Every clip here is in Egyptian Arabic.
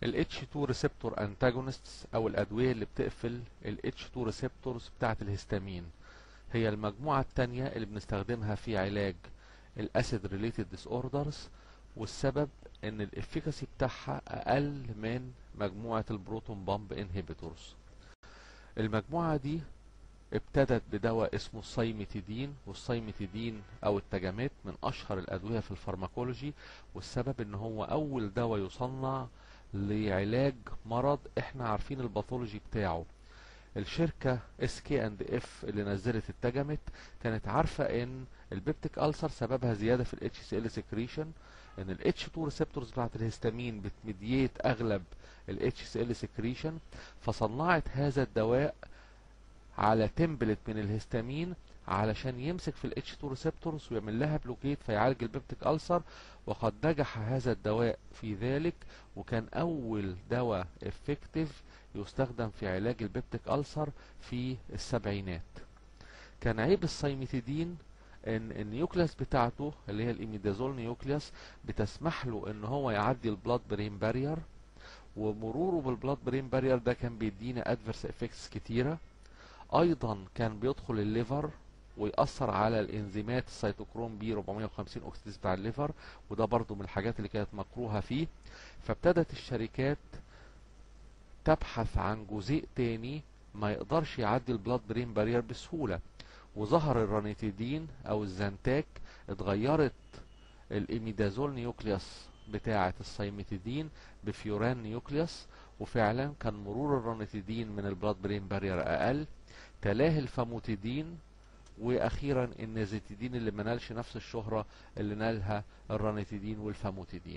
ال H2 receptor antagonists او الادوية اللي بتقفل ال H2 receptors بتاعة الهستامين هي المجموعة التانية اللي بنستخدمها في علاج الاسيد ريليتد disorders والسبب ان الافيكاسي بتاعها اقل من مجموعة البروتون بامب انهبيتورز المجموعة دي ابتدت بدواء اسمه السايميتيدين والسايميتيدين او التجاميت من اشهر الادوية في الفارماكولوجي والسبب ان هو اول دواء يصنع لعلاج مرض احنا عارفين الباثولوجي بتاعه الشركة اس كي اند اف اللي نزلت التجمت كانت عارفة ان البيبتيك ألسر سببها زيادة في الاتش سي ال سكريشن ان الاتش 2 ريسبتورز بتاعت الهستامين بتمديت اغلب الاتش سي ال سكريشن فصنعت هذا الدواء على تمبلت من الهستامين علشان يمسك في الاتش 2 ريسبتورز ويعمل لها بلوكيت فيعالج البيبتيك ألسر وقد نجح هذا الدواء في ذلك وكان اول دواء افكتيف يستخدم في علاج البيبتيك ألسر في السبعينات كان عيب السايميتيدين ان النيوكليس بتاعته اللي هي الاميدازول نيوكليس بتسمح له ان هو يعدي البلاد برين بارير ومروره بالبلاد برين بارير ده كان بيدينا ادفرس افكتس كتيره ايضا كان بيدخل الليفر ويأثر على الانزيمات السيتوكروم بي 450 اوكسيديز بتاع الليفر وده برضو من الحاجات اللي كانت مكروهه فيه فابتدت الشركات تبحث عن جزيء تاني ما يقدرش يعدي البلاد برين بارير بسهوله وظهر الرانيتيدين او الزنتاك اتغيرت الاميدازول نيوكليوس بتاعة السايميتيدين بفيوران نيوكليوس وفعلا كان مرور الرانيتيدين من البلاد برين بارير اقل تلاه الفاموتيدين واخيرا النازيتيدين اللي منالش نفس الشهرة اللي نالها الرانيتيدين والفاموتيدين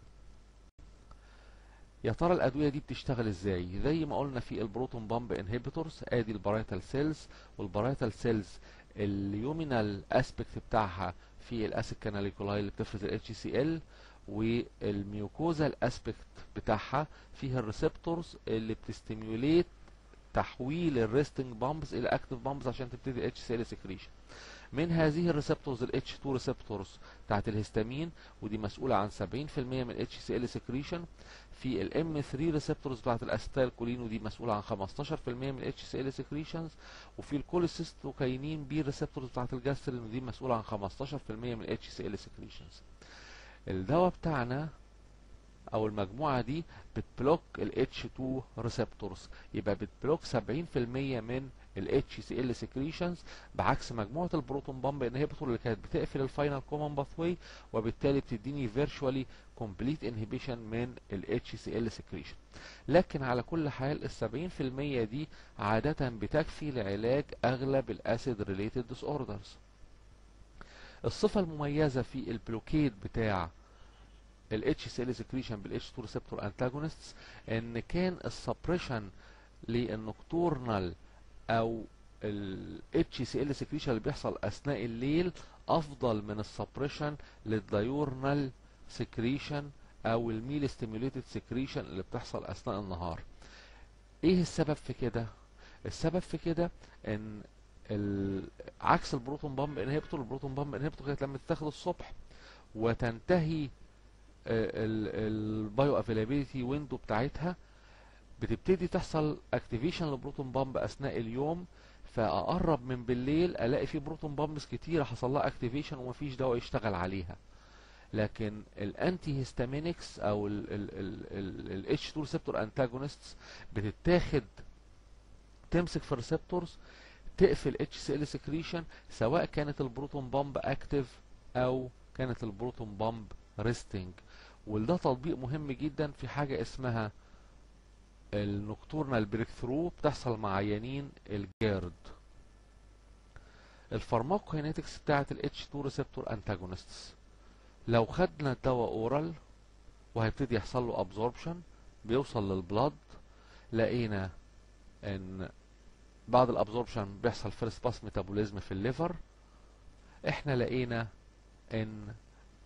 يا ترى الادويه دي بتشتغل ازاي زي ما قلنا في البروتون بامب انهبيتورز ادي البرايتال سيلز والبرايتال سيلز اليومينال اسبكت بتاعها في الاسيد كاناليكولاي اللي بتفرز الاتش سي ال والميوكوزا الاسبكت بتاعها فيها الريسبتورز اللي بتستيميوليت تحويل الريستنج بامبز الى اكتف بامبز عشان تبتدي اتش سي ال سكريشن من هذه الريسبتورز ال H2 ريسبتورز بتاعت الهستامين ودي مسؤولة عن 70% من ال HCl سكريشن في ال M3 ريسبتورز بتاعت الاسيتال كولين ودي مسؤولة عن 15% من ال HCl سكريشنز وفي الكوليسيستوكاينين بي ريسبتورز بتاعت الجاسترين ودي مسؤولة عن 15% من ال HCl سكريشنز الدواء بتاعنا او المجموعة دي بتبلوك ال H2 ريسبتورز يبقى بتبلوك 70% من ال HCl secretions بعكس مجموعة البروتون بامب انهبيتور اللي كانت بتقفل الفاينل كومن باثوي وبالتالي بتديني فيرشوالي كومبليت انهبيشن من ال HCl secretion لكن على كل حال ال 70% دي عادة بتكفي لعلاج اغلب الاسيد ريليتد ديس اوردرز الصفة المميزة في البلوكيد بتاع ال HCl secretion بال H2 receptor antagonists ان كان السبريشن للنكتورنال او ال HCl secretion اللي بيحصل اثناء الليل افضل من السبريشن للديورنال secretion او الميل ستيميوليتد secretion اللي بتحصل اثناء النهار ايه السبب في كده السبب في كده ان ال... عكس البروتون بامب انهبيتور البروتون بامب انهبيتور كانت لما تتاخد الصبح وتنتهي البايو افيلابيلتي ويندو بتاعتها بتبتدي تحصل اكتيفيشن للبروتون بامب اثناء اليوم فاقرب من بالليل الاقي في بروتون بامبس كتيره حصل لها اكتيفيشن ومفيش دواء يشتغل عليها لكن الانتي هيستامينكس او ال اتش 2 ريسبتور انتاجونستس بتتاخد تمسك في الريسبتورز تقفل اتش سي ال سكريشن سواء كانت البروتون بامب اكتف او كانت البروتون بامب ريستنج وده تطبيق مهم جدا في حاجه اسمها النكتورنال بريك ثرو بتحصل مع عيانين الجيرد الفارماكوكينيتكس بتاعت ال H2 ريسبتور انتاجونستس لو خدنا الدواء اورال وهيبتدي يحصل له ابزوربشن بيوصل للبلاد لقينا ان بعد الابزوربشن بيحصل فيرست باس ميتابوليزم في الليفر احنا لقينا ان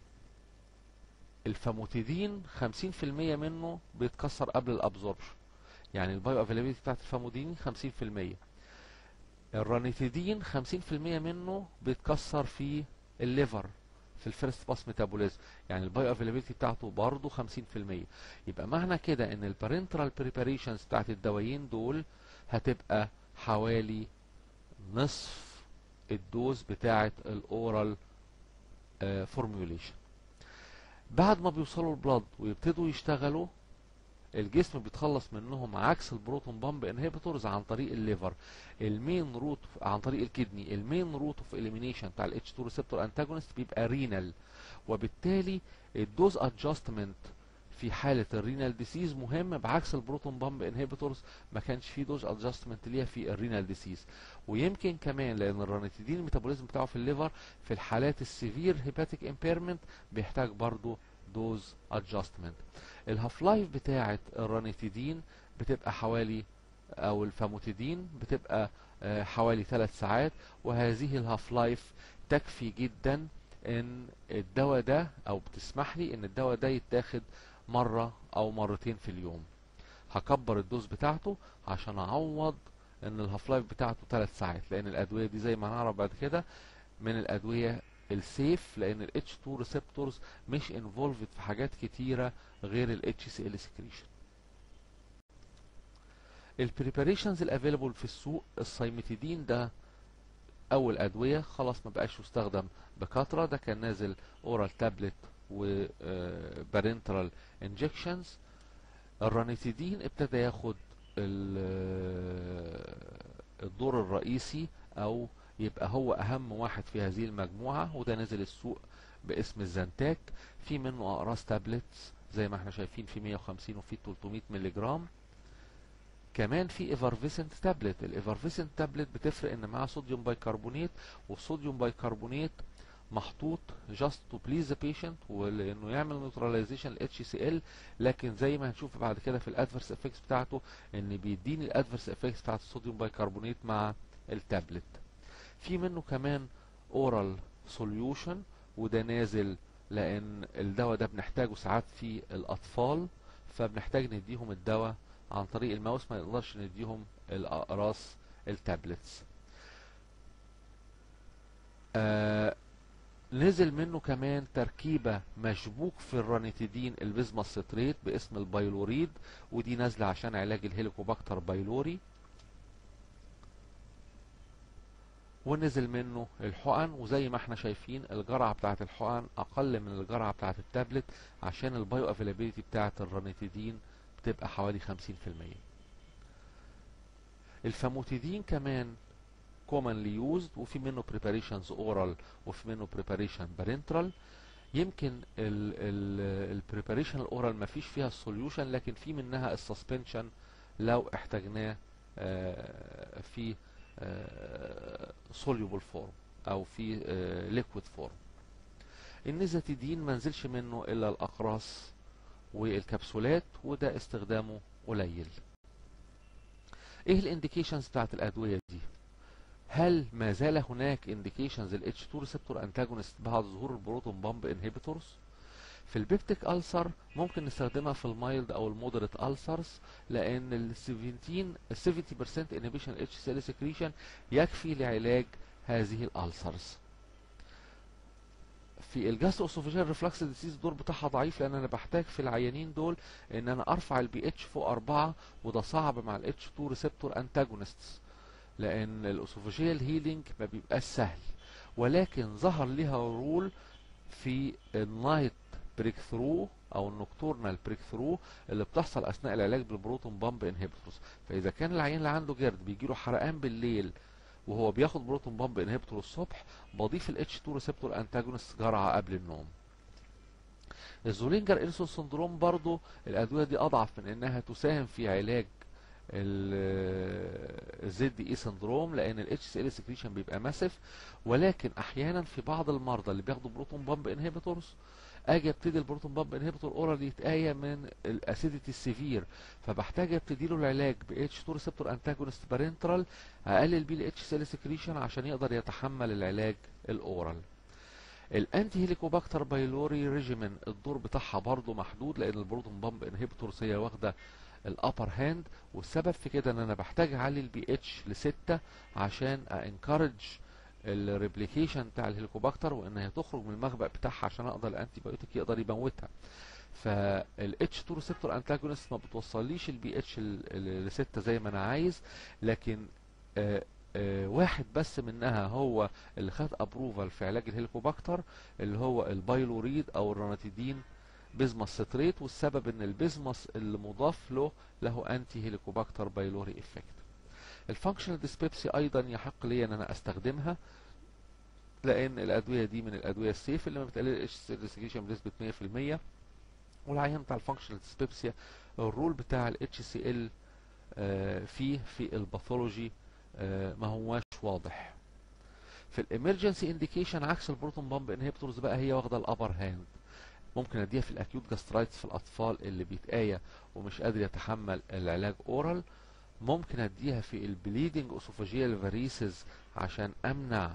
الفاموتيدين 50% منه بيتكسر قبل الابزوربشن يعني البايو افيلابيلتي بتاعت الفامودين 50% الرانيتيدين 50% منه بيتكسر في الليفر في الفيرست باس ميتابوليزم يعني البايو افيلابيلتي بتاعته برضه 50% يبقى معنى كده ان البارنترال بريباريشنز بتاعت الدوايين دول هتبقى حوالي نصف الدوز بتاعت الاورال فورميوليشن بعد ما بيوصلوا البلد ويبتدوا يشتغلوا الجسم بيتخلص منهم عكس البروتون بامب انهبيتورز عن طريق الليفر المين روت عن طريق الكدني المين روت اوف اليمينيشن بتاع الاتش 2 ريسبتور انتاجونست بيبقى رينال وبالتالي الدوز ادجستمنت في حالة الرينال ديسيز مهم بعكس البروتون بامب انهبيتورز ما كانش فيه دوز ادجستمنت ليها في الرينال ديسيز ويمكن كمان لان الرانيتيدين الميتابوليزم بتاعه في الليفر في الحالات السيفير هيباتيك امبيرمنت بيحتاج برضه دوز ادجستمنت الهاف لايف بتاعه الرانيتيدين بتبقى حوالي او الفاموتيدين بتبقى حوالي 3 ساعات وهذه الهاف لايف تكفي جدا ان الدواء ده او بتسمح لي ان الدواء ده يتاخد مرة او مرتين في اليوم هكبر الدوز بتاعته عشان اعوض ان الهاف لايف بتاعته 3 ساعات لان الادوية دي زي ما هنعرف بعد كده من الادوية السيف لان ال H2 ريسبتورز مش انفولفد في حاجات كتيرة غير ال HCl سكريشن البريباريشنز الافيلبل في السوق السايمتيدين ده اول ادوية خلاص ما بقاش يستخدم بكثرة ده كان نازل اورال تابلت وبارنترال انجكشنز الرانيتيدين ابتدى ياخد الدور الرئيسي او يبقى هو اهم واحد في هذه المجموعة وده نزل السوق باسم الزنتاك في منه اقراص تابلتس زي ما احنا شايفين في 150 وفي 300 مللي جرام كمان في ايفرفيسنت تابلت الايفرفيسنت تابلت بتفرق ان معاه صوديوم بايكربونات والصوديوم بايكربونات محطوط جاست تو بليز ذا بيشنت ولانه يعمل نيوتراليزيشن الاتش سي ال لكن زي ما هنشوف بعد كده في الادفرس افكتس بتاعته ان بيديني الادفرس افكتس بتاعت الصوديوم بايكربونات مع التابلت في منه كمان اورال سوليوشن وده نازل لان الدواء ده بنحتاجه ساعات في الاطفال فبنحتاج نديهم الدواء عن طريق الماوس ما نقدرش نديهم الاقراص التابلتس آه نزل منه كمان تركيبة مشبوك في الرانيتيدين البيزماستريت باسم البايلوريد ودي نازلة عشان علاج الهيليكوباكتر بايلوري ونزل منه الحقن وزي ما احنا شايفين الجرعة بتاعة الحقن اقل من الجرعة بتاعة التابلت عشان البايو افيلابيلتي بتاعة الرانيتيدين بتبقى حوالي 50% الفاموتيدين كمان commonly used وفي منه preparations oral وفي منه preparation parenteral يمكن البريباريشن الاورال ما فيش فيها السوليوشن لكن في منها السسبنشن لو احتاجناه في soluble فورم او في ليكويد فورم النيزاتيدين ما نزلش منه الا الاقراص والكبسولات وده استخدامه قليل ايه الانديكيشنز بتاعت الادويه دي هل ما زال هناك انديكيشنز ال H2 ريسبتور انتاجونست بعد ظهور البروتون بامب انهبيتورز في البيبتيك ألسر ممكن نستخدمها في المايلد او المودريت ألسرز لان ال 17 70% انهبيشن اتش سيل سكريشن يكفي لعلاج هذه الألسرز في الجاستروسوفيجيال ريفلكس ديسيز الدور بتاعها ضعيف لان انا بحتاج في العيانين دول ان انا ارفع البي اتش فوق 4 وده صعب مع الاتش 2 ريسبتور انتاجونستس لان الاسوفيجيال هيلينج ما بيبقاش سهل ولكن ظهر ليها رول في النايت بريك ثرو او النكتورنال بريك ثرو اللي بتحصل اثناء العلاج بالبروتون بامب انهبيتورز فاذا كان العيان اللي عنده جرد بيجي له حرقان بالليل وهو بياخد بروتون بامب انهبيتور الصبح بضيف ال H2 ريسبتور انتاجونست جرعه قبل النوم الزولينجر إلسون سندروم برضو الأدوية دي أضعف من إنها تساهم في علاج الزد اي سندروم لان الاتش سي ال سكريشن بيبقى ماسف ولكن احيانا في بعض المرضى اللي بياخدوا بروتون بامب انهبيتورز اجي ابتدي البروتون بامب انهبيتور اورال يتقايا من الاسيديتي السيفير فبحتاج ابتدي له العلاج ب اتش 2 ريسبتور انتاجونست بارنترال اقلل بيه الاتش سي ال سكريشن عشان يقدر يتحمل العلاج الاورال الانتي هيليكوباكتر بايلوري ريجيمن الدور بتاعها برضه محدود لان البروتون بامب انهبيتورز هي واخده الابر هاند والسبب في كده ان انا بحتاج اعلي البي اتش لستة عشان انكارج الريبليكيشن بتاع الهيليكوباكتر وان هي تخرج من المخبأ بتاعها عشان اقدر الانتي بايوتيك يقدر يموتها فالاتش 2 ريسبتور انتاجونست ما بتوصليش البي اتش ل 6 زي ما انا عايز لكن آآ آآ واحد بس منها هو اللي خد ابروفال في علاج الهيليكوباكتر اللي هو البايلوريد او الراناتيدين بيزماس ستريت والسبب ان البيزماس اللي مضاف له له انتي هيليكوباكتر بايلوري افكت الفانكشنال ديسبيبسي ايضا يحق لي ان انا استخدمها لان الادويه دي من الادويه السيف اللي ما بتقللش السيرسيكيشن بنسبه 100% والعيان بتاع الفانكشنال ديسبيبسيا الرول بتاع الاتش سي ال فيه في الباثولوجي ما هواش واضح في الامرجنسي انديكيشن عكس البروتون بامب انهبيتورز بقى هي واخده الابر هاند ممكن اديها في الاكيوت جاسترايتس في الاطفال اللي بيتآية ومش قادر يتحمل العلاج اورال ممكن اديها في البليدنج اسوفاجيال فاريسز عشان امنع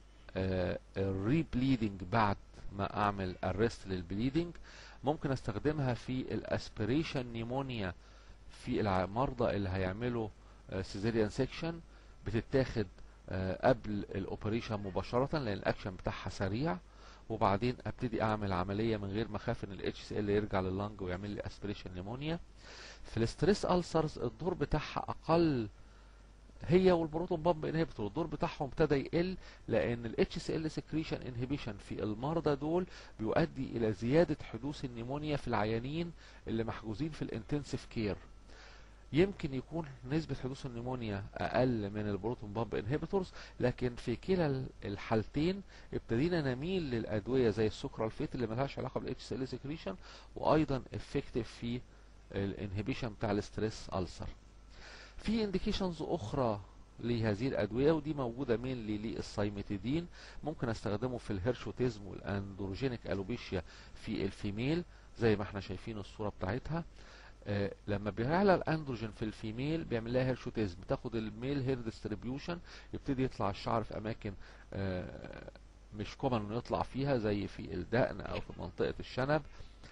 الريبليدنج بعد ما اعمل ارست للبليدنج ممكن استخدمها في الاسبريشن نيمونيا في المرضى اللي هيعملوا سيزيريان سيكشن بتتاخد قبل الاوبريشن مباشره لان الاكشن بتاعها سريع وبعدين ابتدي اعمل عمليه من غير ما اخاف ان الاتش سي ال يرجع لللنج ويعمل لي اسبريشن نيمونيا في الستريس السرز الدور بتاعها اقل هي والبروتون بامب انهبيتور الدور بتاعهم ابتدى يقل لان الاتش سي ال سكريشن انهبيشن في المرضى دول بيؤدي الى زياده حدوث النيمونيا في العيانين اللي محجوزين في الانتنسيف كير يمكن يكون نسبة حدوث النيمونيا أقل من البروتون بامب انهبيتورز لكن في كلا الحالتين ابتدينا نميل للأدوية زي السكرالفيت اللي ملهاش علاقة بالاتش سي ال سكريشن وأيضا افكتيف في الانهبيشن بتاع الستريس ألسر في انديكيشنز أخرى لهذه الأدوية ودي موجودة مينلي للسايمتيدين ممكن استخدمه في الهيرشوتيزم والاندروجينيك ألوبيشيا في الفيميل زي ما احنا شايفين الصورة بتاعتها آه لما بيعلى الاندروجين في الفيميل بيعمل لها هيرشوتيزم تاخد الميل هير ديستريبيوشن يبتدي يطلع الشعر في اماكن آه مش كومن انه يطلع فيها زي في الدقن او في منطقه الشنب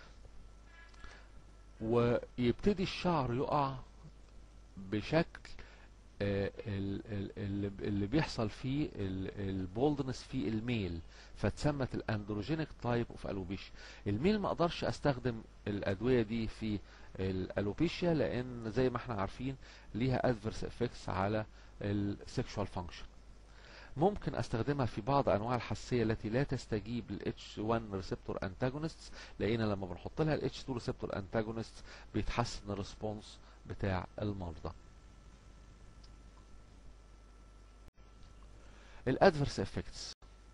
ويبتدي الشعر يقع بشكل آه اللي بيحصل فيه البولدنس في الميل فتسمت الاندروجينيك تايب اوف الوبيشيا الميل ما اقدرش استخدم الادويه دي في الالوبيشيا لان زي ما احنا عارفين ليها ادفيرس افكتس على السكشوال فانكشن ممكن استخدمها في بعض انواع الحساسيه التي لا تستجيب للاتش 1 ريسبتور انتاجونست لان لما بنحط لها الاتش 2 ريسبتور انتاجونست بيتحسن الريسبونس بتاع المرضى الادفيرس افكتس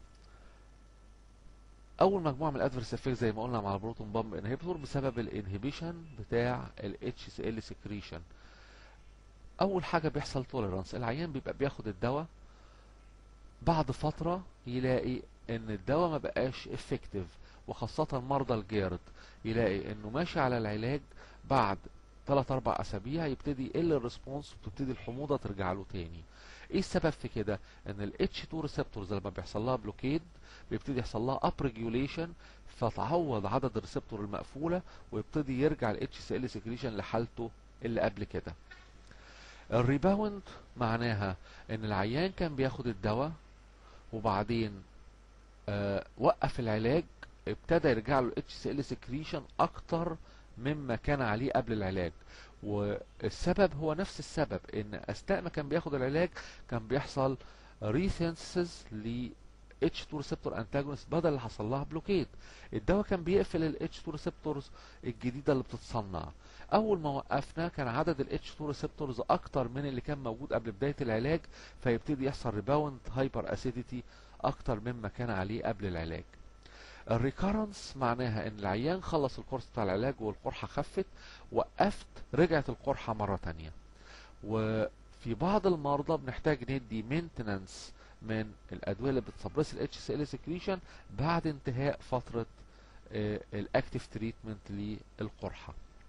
اول مجموعه من الادفيرس افكت زي ما قلنا مع البروتون بامب انهبيتور بسبب الانهبيشن بتاع الاتش سي ال سكريشن اول حاجه بيحصل توليرانس العيان بيبقى بياخد الدواء بعد فتره يلاقي ان الدواء ما بقاش افكتيف وخاصه مرضى الجيرد يلاقي انه ماشي على العلاج بعد 3 4 اسابيع يبتدي يقل الريسبونس وتبتدي الحموضه ترجع له تاني ايه السبب في كده ان الاتش 2 ريسبتورز لما بيحصل لها بلوكيد بيبتدي يحصل لها اب ريجوليشن فتعوض عدد الريسبتور المقفوله ويبتدي يرجع الاتش سي ال سكريشن لحالته اللي قبل كده الريباوند معناها ان العيان كان بياخد الدواء وبعدين آه وقف العلاج ابتدى يرجع له الاتش سي ال سكريشن اكتر مما كان عليه قبل العلاج والسبب هو نفس السبب ان اثناء ما كان بياخد العلاج كان بيحصل ريسنسز ل H2 ريسبتور انتاجونست بدل اللي حصل لها بلوكيد الدواء كان بيقفل ال H2 ريسبتورز الجديده اللي بتتصنع اول ما وقفنا كان عدد ال H2 ريسبتورز اكتر من اللي كان موجود قبل بدايه العلاج فيبتدي يحصل ريباوند هايبر اسيديتي اكتر مما كان عليه قبل العلاج الريكارنس معناها ان العيان خلص الكورس بتاع العلاج والقرحه خفت وقفت رجعت القرحه مره تانية وفي بعض المرضى بنحتاج ندي مينتنانس من الادويه اللي بتسبرس الاتش سي ال سكريشن بعد انتهاء فتره الاكتيف تريتمنت للقرحه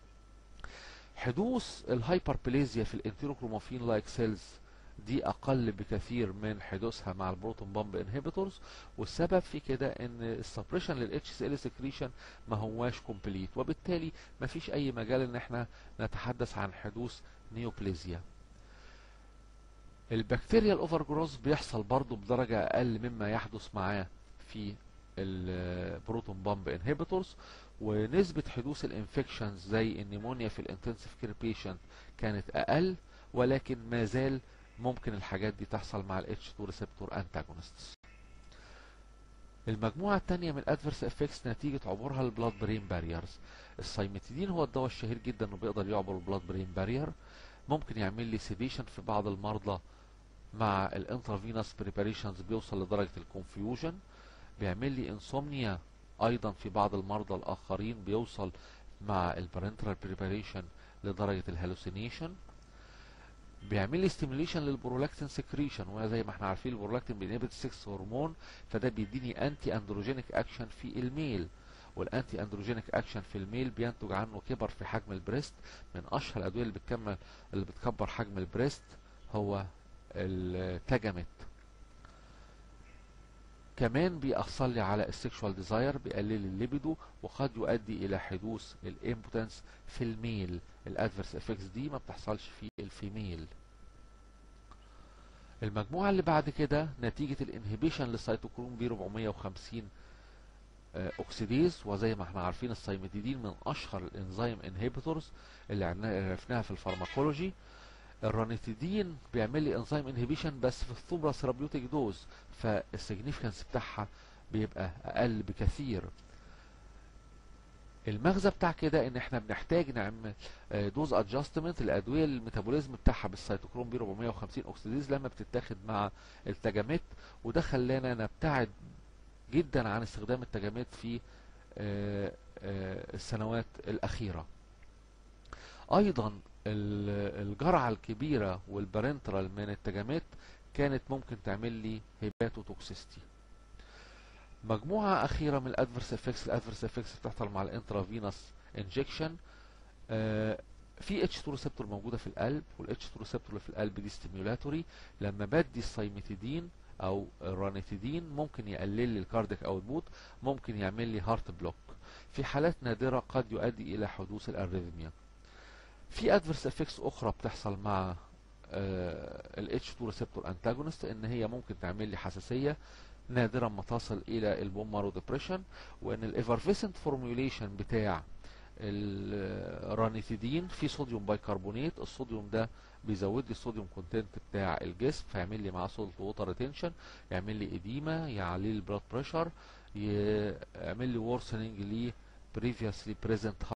حدوث الهايبربليزيا في الانتيروكرومافين لايك سيلز دي اقل بكثير من حدوثها مع البروتون بامب انهبيتورز والسبب في كده ان السبريشن للاتش سي ال سكريشن ما هواش كومبليت وبالتالي ما فيش اي مجال ان احنا نتحدث عن حدوث نيوبليزيا البكتيريا الاوفر جروث بيحصل برضه بدرجة اقل مما يحدث معاه في البروتون بامب انهبيتورز ونسبة حدوث الانفكشنز زي النيمونيا في الانتنسيف كير بيشنت كانت اقل ولكن ما زال ممكن الحاجات دي تحصل مع ال H2 receptor antagonists المجموعة التانية من الادفيرس افكتس نتيجة عبورها البلاد برين باريرز السايمتيدين هو الدواء الشهير جدا انه بيقدر يعبر البلاد برين بارير ممكن يعمل لي سيديشن في بعض المرضى مع الانترافينوس بريباريشنز بيوصل لدرجة الكونفيوجن بيعمل لي انسومنيا ايضا في بعض المرضى الاخرين بيوصل مع البارنترال بريباريشن لدرجة الهلوسينيشن بيعمل لي ستيميوليشن للبرولاكتين سكريشن وزي ما احنا عارفين البرولاكتين بينهبت 6 هرمون فده بيديني انتي اندروجينيك اكشن في الميل والانتي اندروجينيك اكشن في الميل بينتج عنه كبر في حجم البريست من اشهر الادويه اللي بتكمل اللي بتكبر حجم البريست هو التاجاميت كمان بيأثر لي على السكشوال ديزاير بيقلل الليبيدو وقد يؤدي الى حدوث الامبوتنس في الميل الادفيرس افكتس دي ما بتحصلش في الفيميل المجموعة اللي بعد كده نتيجة الانهبيشن للسيتوكروم بي 450 اوكسيديز وزي ما احنا عارفين السايمتيدين من اشهر الانزيم انهبيتورز اللي عرفناها في الفارماكولوجي الرانيتيدين بيعمل لي انزيم انهبيشن بس في الثوبرا ثيرابيوتيك دوز فالسيجنيفيكانس بتاعها بيبقى اقل بكثير المغزى بتاع كده ان احنا بنحتاج نعمل دوز ادجستمنت الادويه الميتابوليزم بتاعها بالسيتوكروم بي 450 اوكسيديز لما بتتاخد مع التجاميت وده خلانا نبتعد جدا عن استخدام التجاميت في السنوات الاخيره ايضا الجرعه الكبيره والبارنترال من التجاميت كانت ممكن تعمل لي هيباتوتوكسيستي مجموعة أخيرة من الأدفرس افكتس الأدفرس افكتس بتحصل مع الانترافينوس انجكشن آه في اتش 2 ريسبتور موجودة في القلب والاتش 2 ريسبتور اللي في القلب دي ستيميولاتوري لما بدي السايمتيدين أو الرانيتيدين ممكن يقلل لي الكارديك اوتبوت ممكن يعمل لي هارت بلوك في حالات نادرة قد يؤدي إلى حدوث الأريثميا في ادفرس افكتس أخرى بتحصل مع ال H2 ريسبتور انتاجونست ان هي ممكن تعمل لي حساسيه نادرا ما تصل الى البون مارو ديبريشن وان الايفرفيسنت فورميوليشن بتاع الرانيتيدين في صوديوم بايكربونات الصوديوم ده بيزود لي الصوديوم كونتنت بتاع الجسم فيعمل لي معاه سولت ووتر ريتنشن يعمل لي اديما يعلي لي البلاد بريشر يعمل لي وورسننج لي previously present